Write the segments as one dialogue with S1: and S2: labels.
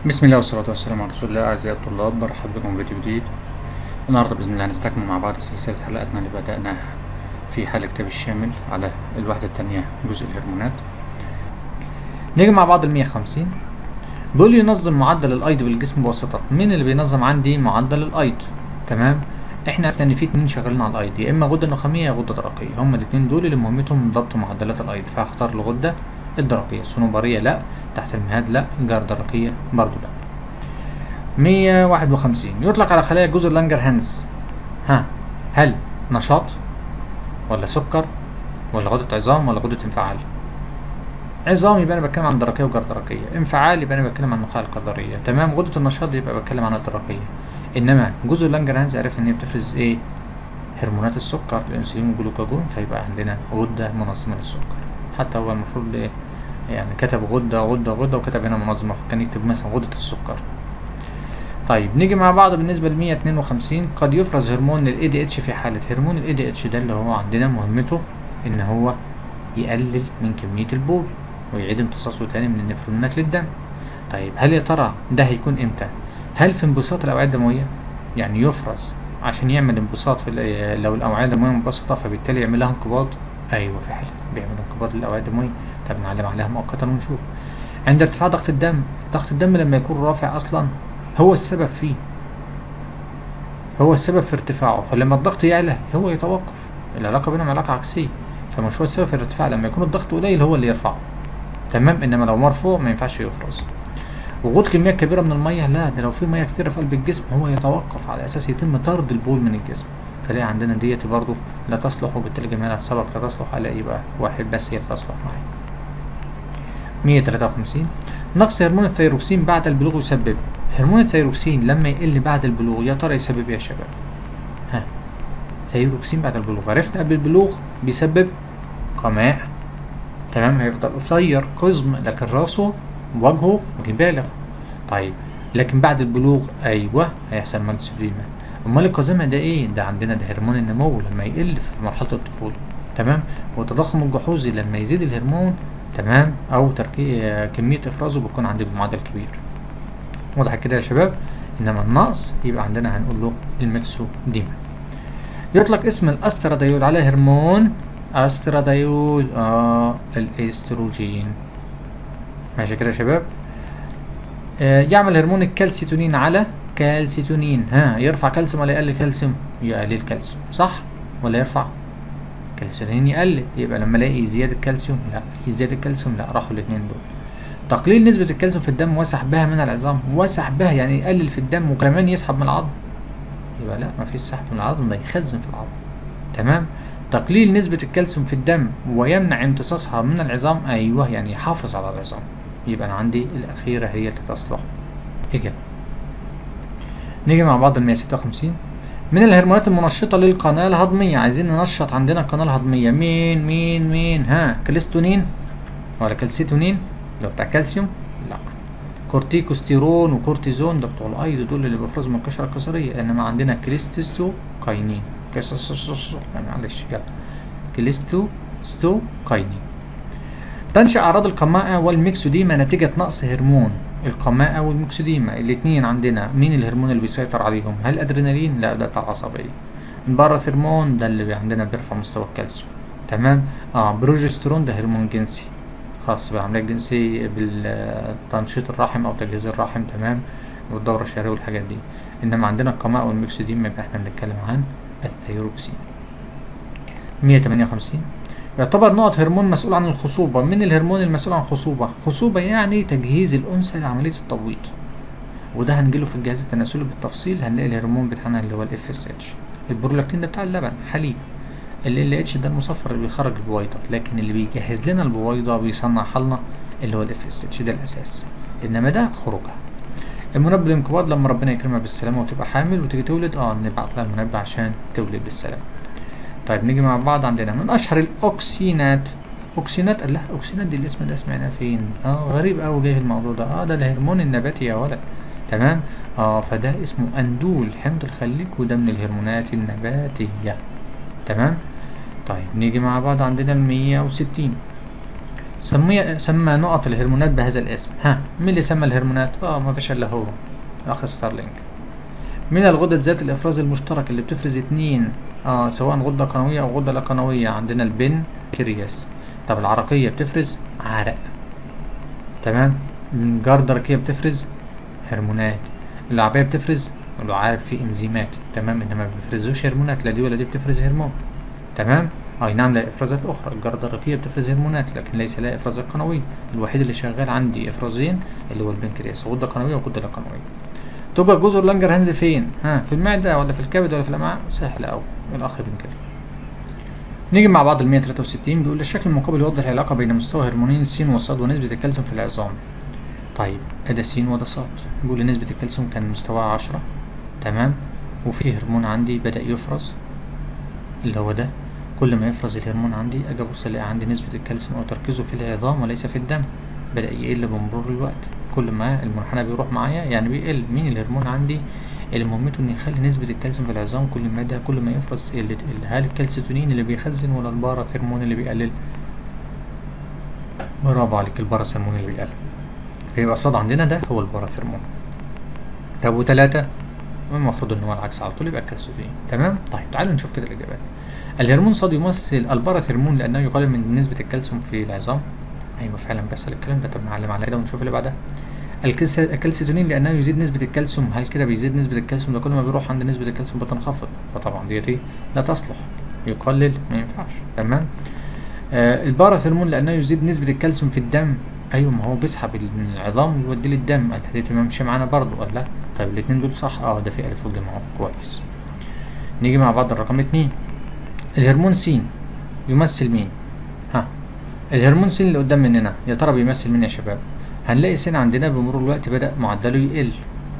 S1: بسم الله والصلاة والسلام على رسول الله أعزائي الطلاب برحب بكم في فيديو جديد النهاردة بإذن الله هنستكمل مع بعض سلسلة حلقاتنا اللي بدأناها في حل الكتاب الشامل على الوحدة التانية جزء الهرمونات نيجي مع بعض المية خمسين بيقول لي ينظم معدل الأيض بالجسم بواسطة مين اللي بينظم عندي معدل الأيض تمام احنا عرفنا ان في اتنين شغالين على الايض يا اما غده نخاميه يا غده درقيه هما الاتنين دول اللي مهمتهم ضبط معدلات الايض فهختار الغده الدرقيه صنوبريه لا تحت المهاد لا جردرقيه برضو لا مية واحد وخمسين يطلق على خلايا جزر لانجر هانز ها هل نشاط ولا سكر ولا غدة عظام ولا غدة انفعال عظام يبقى انا بتكلم عن درقيه وجردرقيه انفعال يبقى انا بتكلم عن النخاع القذريه تمام غدة النشاط يبقى بتكلم عن الدرقيه انما جزر لانجر هانز عرفنا ان هي بتفرز ايه هرمونات السكر الانسولين والجلوكاجون فيبقى عندنا غده منظمه للسكر حتى هو المفروض ايه يعني كتب غده غده غده وكتب هنا منظمه فكان يكتب مثلا غده السكر طيب نيجي مع بعض بالنسبه ل 152 قد يفرز هرمون ال ADH في حاله هرمون ال ADH ده اللي هو عندنا مهمته ان هو يقلل من كميه البول ويعيد امتصاصه تاني من النفرونات للدم طيب هل يا ترى ده هيكون امتى هل في انبساط الاوعيه الدمويه يعني يفرز عشان يعمل انبساط في لو الاوعيه الدمويه منبسطه فبالتالي يعمل لها انقباض ايوه فعلا بيعمل انقباض للاوعيه الدمويه طب نعلم عليها مؤقتا ونشوف عند ارتفاع ضغط الدم ضغط الدم لما يكون رافع اصلا هو السبب فيه هو السبب في ارتفاعه فلما الضغط يعلى هو يتوقف العلاقه بينهم علاقه عكسيه فمش هو السبب في الارتفاع لما يكون الضغط قليل هو اللي يرفعه تمام انما لو مرفوع ما ينفعش يفرز وجود كميات كبيرة من المية لا ده لو في مية كتيرة في قلب الجسم هو يتوقف على أساس يتم طرد البول من الجسم فلاقي عندنا ديت برضو لا تصلح وبالتالي جميع سبق لا تصلح ألاقي بقى واحد بس هي اللي تصلح معايا مية تلاتة وخمسين نقص هرمون الثيروكسين بعد البلوغ يسبب هرمون الثيروكسين لما يقل بعد البلوغ يا ترى يسبب ايه يا شباب ها ثيروكسين بعد البلوغ عرفنا قبل البلوغ بيسبب قماء تمام هيفضل قصير قزم لكن راسه وجهه بالغ طيب لكن بعد البلوغ ايوه هيحصل ماكسبريما امال القزامه ده ايه ده عندنا ده هرمون النمو لما يقل في مرحله الطفوله تمام والتضخم الجحوظي لما يزيد الهرمون تمام او تركي كميه افرازه بتكون عندي بمعدل كبير واضح كده يا شباب انما النقص يبقى عندنا هنقول له المكسوديما يطلق اسم الاستراديول على هرمون استراديول اه الاستروجين ماشي كده يا شباب آه يعمل هرمون الكالسيتونين على كالسيتونين ها يرفع كالسيوم ولا يقلل كالسيوم يقلل كالسيوم صح ولا يرفع كالسيتونين يقلل يبقى لما الاقي زياده كالسيوم لا زياده الكالسيوم لا راحوا الاثنين دول تقليل نسبة الكالسيوم في الدم وسحبها من العظام وسحبها يعني يقلل في الدم وكمان يسحب من العظم يبقى لا مفيش سحب من العظم ده يخزن في العظم تمام تقليل نسبة الكالسيوم في الدم ويمنع امتصاصها من العظام أيوه يعني يحافظ على العظام يبقى أنا عندي الأخيرة هي اللي تصلح إجابة نيجي مع بعض المية ستة وخمسين من الهرمونات المنشطة للقناة الهضمية عايزين ننشط عندنا القناة الهضمية مين مين مين ها كالستونين ولا كالسيتونين اللي هو بتاع كالسيوم لا كورتيكوستيرون وكورتيزون ده بتوع الايض دول اللي بيفرزوا من القشرة الكسرية انما عندنا كريستوكاينين معلش يلا كليستو ستو كاينين تنشأ أعراض القماءة والميكسوديما نتيجة نقص هرمون القماءة والميكسوديما الاتنين عندنا مين الهرمون اللي بيسيطر عليهم هل أدرينالين لا ده بتاع العصبية الباراثرمون ده اللي عندنا بيرفع مستوى الكالسيوم تمام اه بروجسترون ده هرمون جنسي خاص بالعملية الجنسية بالتنشيط الرحم أو تجهيز الرحم تمام والدورة الشهرية والحاجات دي إنما عندنا القماء والميكسوديما يبقى احنا بنتكلم عن الثيروكسين 158 يعتبر نقط هرمون مسؤول عن الخصوبة من الهرمون المسؤول عن الخصوبة خصوبة يعني تجهيز الأنثى لعملية التبويض وده هنجيله في الجهاز التناسلي بالتفصيل هنلاقي الهرمون بتاعنا اللي هو الاف اس اتش البرولاكتين ده بتاع اللبن حليب ال اتش ده المصفر اللي بيخرج البويضة لكن اللي بيجهز لنا البويضة بيصنعها لنا اللي هو الاف اس اتش ده الأساس إنما ده خروجها المنبه الانقباض لما ربنا يكرمها بالسلامة وتبقى حامل وتيجي تولد اه نبعت لها المنبه عشان تولد بالسلامة طيب نيجي مع بعض عندنا من اشهر الاوكسينات اوكسينات لا اوكسينات دي الاسم ده سمعناه فين اه غريب قوي جاي الموضوع ده اه ده الهرمون النباتي يا ولد تمام اه فده اسمه اندول حمض الخليك وده من الهرمونات النباتية تمام طيب نيجي مع بعض عندنا المية وستين سمي سمى نقط الهرمونات بهذا الاسم ها مين اللي سمى الهرمونات اه ما فيش الا هو اخ ستارلينج من الغدد ذات الافراز المشترك اللي بتفرز اتنين اه سواء غده قنويه او غده لا قنويه عندنا البنكرياس طب العرقيه بتفرز عرق تمام الجار الدرقيه بتفرز هرمونات اللعابيه بتفرز اللعاب فيه انزيمات تمام انما ما بيفرزوش هرمونات لا دي ولا دي بتفرز هرمون تمام اي نعم لها افرازات اخرى الجرده الرقيقه بتفرز هرمونات لكن ليس لها افرازات قنويه الوحيد اللي شغال عندي افرازين اللي هو البنكرياس غده قنويه وغده لا قنويه توجد جزر لانجر هانز فين ها في المعده ولا في الكبد ولا في الامعاء سهل قوي الاخ بن كده نيجي مع بعض ال 163 بيقول الشكل المقابل يوضح العلاقه بين مستوى هرمونين س وص ونسبه الكالسيوم في العظام طيب ادي س وده ص بيقول لي نسبه الكالسيوم كان مستواها 10 تمام وفي هرمون عندي بدا يفرز اللي هو ده كل ما يفرز الهرمون عندي اجي ابص الاقي عندي نسبة الكالسيوم او تركيزه في العظام وليس في الدم بدأ يقل بمرور الوقت كل ما المنحنى بيروح معايا يعني بيقل مين الهرمون عندي اللي مهمته انه يخلي نسبة الكالسيوم في العظام كل ما ده كل ما يفرز ال- ال- هل الكالسيتونين اللي بيخزن ولا الباراثرمون اللي بيقلل برافو عليك الباراثرمون اللي بيقلل فيبقى الصاد عندنا ده هو الباراثرمون طب وتلاتة المفروض ان هو العكس على طول يبقى الكالسيتونين تمام طيب تعالوا نشوف كده الاجابات الهرمون صاد يمثل الباراثرمون لانه يقلل من نسبة الكالسيوم في العظام ايوه فعلا بيحصل الكلام ده طب نعلم على كده ونشوف اللي بعدها الكالس- الكالسيتونين لانه يزيد نسبة الكالسيوم هل كده بيزيد نسبة الكالسيوم ده كل ما بيروح عند نسبة الكالسيوم بتنخفض فطبعا ديتي لا تصلح يقلل ما ينفعش تمام آه الباراثرمون لانه يزيد نسبة الكالسيوم في الدم ايوه ما هو بيسحب من العظام ويوديه للدم قال ديتي ما مشي معانا برضه ولا لا طيب الاتنين دول صح اه ده في الف وجيم اهو كويس نيجي مع بعض الرقم اتنين الهرمون س يمثل مين ها الهرمون س اللي قدام مننا يا ترى بيمثل مين يا شباب هنلاقي س عندنا بمرور الوقت بدأ معدله يقل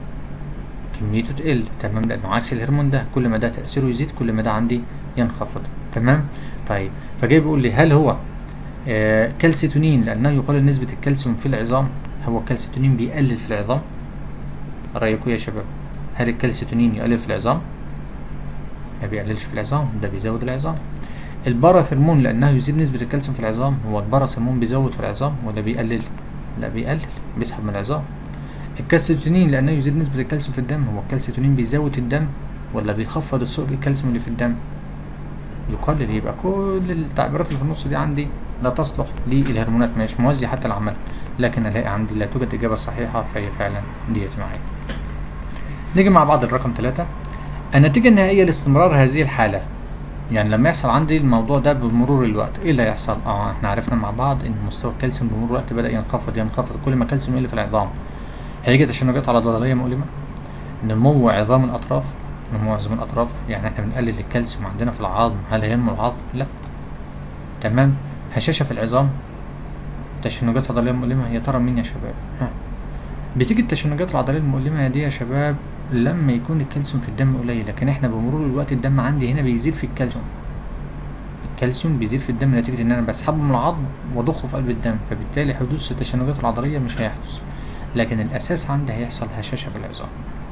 S1: كميته تقل تمام لانه عكس الهرمون ده كل ما ده تأثيره يزيد كل ما ده عندي ينخفض تمام طيب فجاي بيقول لي هل هو آه كالسيتونين لانه يقلل نسبة الكالسيوم في العظام هو الكالسيتونين بيقلل في العظام رأيكم يا شباب هل الكالسيتونين يقلل في العظام ما بيقللش في العظام ده بيزود العظام الباراثرمون لانه يزيد نسبة الكالسيوم في العظام هو الباراثرمون بيزود في العظام ولا بيقلل لا بيقلل بيسحب من العظام الكالسيتونين لانه يزيد نسبة الكالسيوم في الدم هو الكالسيتونين بيزود الدم ولا بيخفض السوء الكالسيوم اللي في الدم يقلل يبقى كل التعبيرات اللي في النص دي عندي لا تصلح للهرمونات مش موازي حتى العمل لكن الاقي عندي لا توجد اجابة صحيحة فهي فعلا ديت معايا نيجي مع بعض الرقم ثلاثة النتيجة النهائية لاستمرار هذه الحالة يعني لما يحصل عندي الموضوع ده بمرور الوقت ايه اللي هيحصل اه احنا عرفنا مع بعض ان مستوى الكالسيوم بمرور الوقت بدأ ينخفض ينخفض كل ما الكالسيوم يقل في العظام هيجي تشنجات على ضلالية مؤلمة نمو عظام الأطراف نمو عظام الأطراف يعني احنا بنقلل الكالسيوم عندنا في العظم هل هينمو العظم؟ لا تمام هشاشة في العظام تشنجات عضلية مؤلمة يا ترى مين يا شباب؟ ها بتيجي التشنجات العضلية المؤلمة دي يا شباب لما يكون الكالسيوم في الدم قليل لكن احنا بمرور الوقت الدم عندي هنا بيزيد في الكالسيوم الكالسيوم بيزيد في الدم نتيجة ان انا بسحبه من العظم واضخه في قلب الدم فبالتالي حدوث التشنجات العضلية مش هيحدث لكن الاساس عندي هيحصل هشاشة في العظام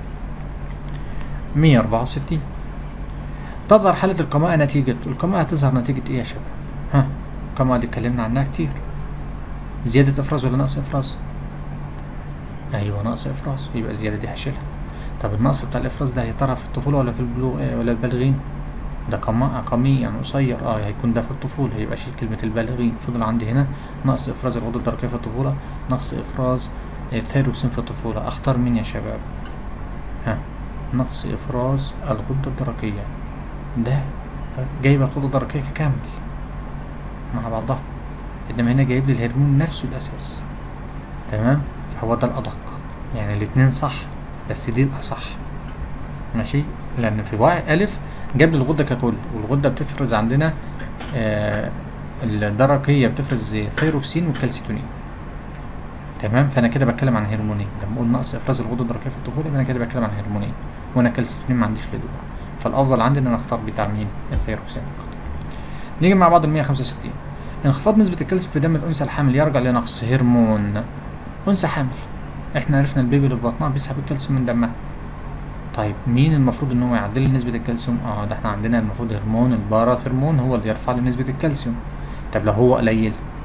S1: 164 تظهر حالة القماءة نتيجة القماءة هتظهر نتيجة ايه يا شباب ها القماءة دي اتكلمنا عنها كتير زيادة افراز ولا نقص افراز ايوه نقص افراز يبقى الزيادة دي هشيلها طب النقص بتاع الافراز ده يا ترى في الطفولة ولا في البلوغ آه ولا البالغين ده قماء قمي يعني قصير اه هيكون ده في الطفولة يبقى شيل كلمة البالغين فضل عندي هنا نقص افراز الغدة الدرقية في الطفولة نقص افراز الثيروكسين في الطفولة اختار مين يا شباب ها نقص افراز الغدة الدرقية ده جايب الغدة الدرقية كامل مع بعضها انما هنا جايب لي الهرمون نفسه الاساس تمام فهو ده الادق يعني الاتنين صح بس دي الاصح ماشي لان في واحد الف جاب لي الغده ككل والغده بتفرز عندنا آه الدرقيه بتفرز ثيروكسين والكالسيتونين تمام فانا كده بتكلم عن هرمونين لما اقول نقص افراز الغده الدرقيه في الطفوله يبقى انا كده بتكلم عن هرمونين وانا الكالسيتونين ما عنديش لدول فالافضل عندي ان انا اختار بتاع مين الثيروكسين فقط نيجي مع بعض ال 165 انخفاض نسبة الكالسيوم في دم الأنثى الحامل يرجع لنقص هرمون أنثى حامل احنا عرفنا البيبي اللي في بطنها بيسحب الكالسيوم من دمها طيب مين المفروض ان هو يعدل لي نسبة الكالسيوم اه ده احنا عندنا المفروض هرمون الباراثرمون هو اللي يرفع لي نسبة الكالسيوم طب لو هو قليل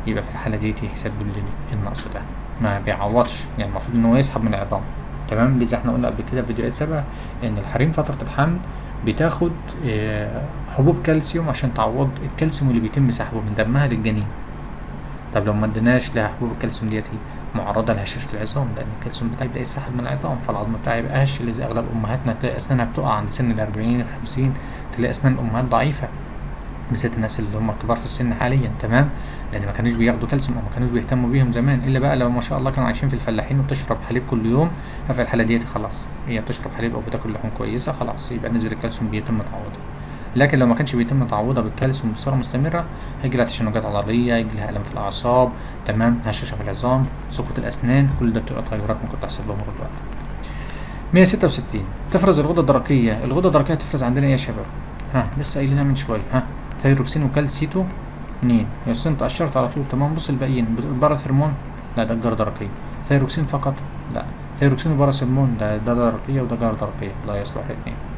S1: يبقى في الحالة ديت يسبب لي النقص ده ما بيعوضش يعني المفروض ان هو يسحب من العظام تمام لذا احنا قلنا قبل كده في فيديوهات سابقة ان الحريم فترة الحمل بتاخد آه، حبوب كالسيوم عشان تعوض الكالسيوم اللي بيتم سحبه من دمها للجنين طب لو ما اديناش لها حبوب الكالسيوم ديت معرضة لهشاشة العظام لأن الكالسيوم بتاعي بيبدأ يسحب من العظام فالعظم بتاعي يبقى هش اللي زي أغلب أمهاتنا تلاقي أسنانها بتقع عند سن الأربعين الخمسين تلاقي أسنان الأمهات ضعيفة بالذات الناس اللي هم الكبار في السن حاليا تمام لان ما كانوش بياخدوا كالسيوم او ما كانوش بيهتموا بيهم زمان الا بقى لو ما شاء الله كانوا عايشين في الفلاحين وبتشرب حليب كل يوم ففي الحاله ديت خلاص هي بتشرب حليب او بتاكل لحوم كويسه خلاص يبقى نسبه الكالسيوم بيتم تعويضها لكن لو ما كانش بيتم تعويضها بالكالسيوم بصوره مستمره هيجي لها تشنجات عضليه يجي لها الم في الاعصاب تمام هشاشه في العظام سقوط الاسنان كل ده بتبقى تغيرات ممكن تحصل بمرور الوقت 166 تفرز الغدة الدرقية الغدة الدرقية تفرز عندنا ايه يا شباب ها لسه قايلينها من شوية ها ثيروكسين وكالسيتو اتنين يا أستاذ انت اشرت على طول تمام بص الباقيين باراثرمون لا ده الجرة درقية ثيروكسين فقط لا ثيروكسين وباراثرمون ده ده درقية وده جرة درقية لا يصلح الاثنين